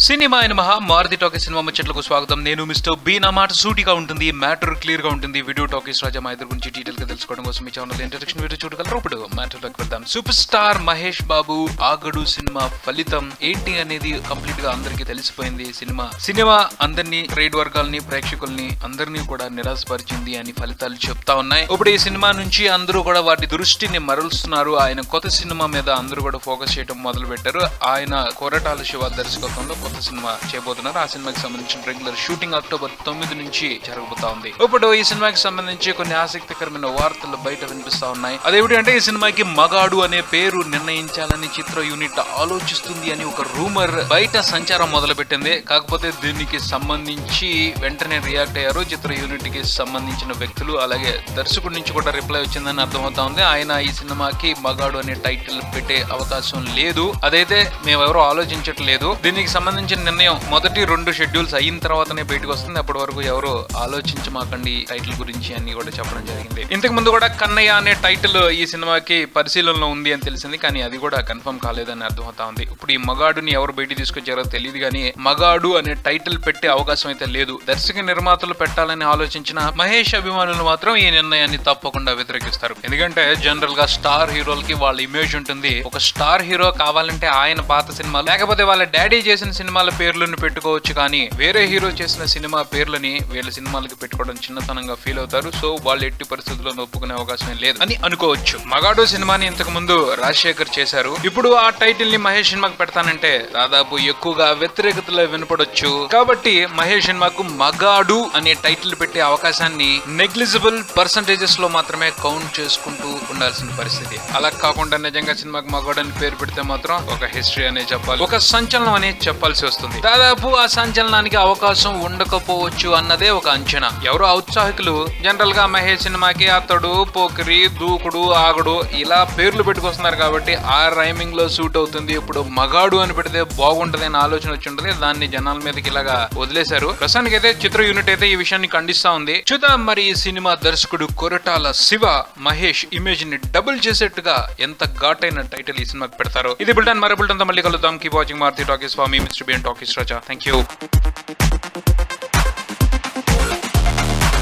cinema అయిన మహా Maruti talkies cinema ముచ్చట్లకు స్వాగతం నేను మిస్టర్ బీ నా మాట సూటిగా ఉంటుంది మ్యాటర్ క్లియర్ గా ఉంటుంది వీడియో టాకీస్ రాజా మా ఇద్దరు గురించి డీటెయిల్ గా తెలుసుకోవడం కోసం మీ ఛానల్ ఇంట్రడక్షన్ వీడియో చూడగలరు ఇప్పుడు మ్యాటర్ లోకి వెళ్దాం సూపర్ స్టార్ మహేష్ బాబు ఆగడు సినిమా ఫలితం ఏంటి అనేది కంప్లీట్ గా అందరికీ తెలిసిపోయింది సినిమా సినిమా అందరినీ ట్రేడ్ వర్గాల్ని ప్రేక్షకుల్ని అందరినీ కూడా నిరాశపరిచింది అని ఫలితాలు చెప్తా ఉన్నాయి ఇప్పుడు ఈ సినిమా నుంచి అందరూ కూడా వాటి దృష్టిని మరలుస్తున్నారు ఆయన కొత్త సినిమా మీద అందరూ కూడా ఫోకస్ చేయడం మొదలు పెట్టారు ఆయన కొరటాల శివ దర్శకత్వంలో కొత్త సినిమా చేయబోతున్నారు ఆ సినిమాకి సంబంధించిన రెగ్యులర్ షూటింగ్ అక్టోబర్ తొమ్మిది నుంచి జరగబోతా ఉంది ఇప్పుడు ఈ సినిమాకి సంబంధించి కొన్ని ఆసక్తికరమైన వార్తలు బయట వినిపిస్తా ఉన్నాయి అదేమిటి అంటే ఈ సినిమాకి మగాడు అనే పేరు నిర్ణయించాలని చిత్ర యూనిట్ ఆలోచిస్తుంది అని ఒక రూమర్ బయట సంచారం మొదలు పెట్టింది కాకపోతే దీనికి సంబంధించి వెంటనే రియాక్ట్ అయ్యారు చిత్ర యూనిట్ కి సంబంధించిన వ్యక్తులు అలాగే దర్శకుడి నుంచి కూడా రిప్లై వచ్చిందని అర్థమవుతా ఉంది ఆయన ఈ సినిమాకి మగాడు అనే టైటిల్ పెట్టే అవకాశం లేదు అదైతే మేమెవరూ ఆలోచించట్లేదు దీనికి సంబంధించిన నిర్ణయం మొదటి రెండు షెడ్యూల్స్ అయిన తర్వాతనే బయటకు వస్తుంది అప్పటి వరకు ఎవరు ఆలోచించమాకండి టైటిల్ గురించి అని కూడా చెప్పడం జరిగింది ఇంతకు ముందు కూడా కన్నయ్య అనే టైటిల్ ఈ సినిమాకి పరిశీలనలో ఉంది అని తెలిసింది కానీ అది కూడా కన్ఫర్మ్ కాలేదని అర్థమవుతా ఉంది ఇప్పుడు ఈ మగాడుని ఎవరు బయటికి తీసుకొచ్చారో తెలియదు కానీ మగాడు అనే టైటిల్ పెట్టే అవకాశం అయితే లేదు దర్శక నిర్మాతలు పెట్టాలని ఆలోచించిన మహేష్ అభిమానులు మాత్రం ఈ నిర్ణయాన్ని తప్పకుండా వ్యతిరేకిస్తారు ఎందుకంటే జనరల్ గా స్టార్ హీరోలకి వాళ్ళ ఇమేజ్ ఉంటుంది ఒక స్టార్ హీరో కావాలంటే ఆయన పాత సినిమాలు లేకపోతే వాళ్ళ డాడీ చేసిన సినిమాల పేర్లను పెట్టుకోవచ్చు కానీ వేరే హీరో చేసిన సినిమా పేర్లని వీళ్ళ సినిమాలకి పెట్టుకోవడం చిన్నతనంగా ఫీల్ అవుతారు సో వాళ్ళు ఎట్టి పరిస్థితుల్లో ఒప్పుకునే అవకాశం లేదు అని అనుకోవచ్చు మగాడు సినిమాని ఇంతకు ముందు రాజశేఖర్ చేశారు ఇప్పుడు ఆ టైటిల్ ని మహేష్ సినిమాకి పెడతానంటే దాదాపు ఎక్కువగా వ్యతిరేకతలో వినపడొచ్చు కాబట్టి మహేష్ సినిమాకు మగాడు అనే టైటిల్ పెట్టే అవకాశాన్ని నెగ్లిజిబుల్ పర్సంటేజెస్ లో మాత్రమే కౌంట్ చేసుకుంటూ ఉండాల్సిన పరిస్థితి అలా కాకుండా నిజంగా సినిమాకి మగాడు అని పేరు పెడితే మాత్రం ఒక హిస్టరీ అనే చెప్పాలి ఒక సంచలనం అనేది చెప్పాల్సి వస్తుంది దాదాపు ఆ సంచలనానికి అవకాశం ఉండకపోవచ్చు అన్నదే ఒక అంచనా ఎవరు ఔత్సాహికులు జనరల్ గా మహేష్ సినిమాకి అతడు పోకిరి దూకుడు ఆగుడు ఇలా పేర్లు పెట్టుకొస్తున్నారు కాబట్టి ఆ రైమింగ్ లో సూట్ అవుతుంది ఇప్పుడు మగాడు అని పెడితే బాగుంటది అనే ఆలోచన వచ్చి ఉంటుంది దాన్ని జనాల మీదకి ఇలాగా వదిలేశారు ప్రస్తుతానికి అయితే చిత్ర యూనిట్ అయితే ఈ విషయాన్ని ఖండిస్తా ఉంది చూద్దాం మరి ఈ సినిమా దర్శకుడు కొరటాల శివ మహేష్ ఇమేజ్ ని డబుల్ చేసేట్టుగా ఎంత ఘాటైన టైటిల్ ఈ సినిమాకి పెడతారో ఇది బుల్టన్ మరి బుల్టన్ తో మళ్ళీ కలుద్దాం keep watching Maruthi talkies Swamy mister BN talkies Raja thank you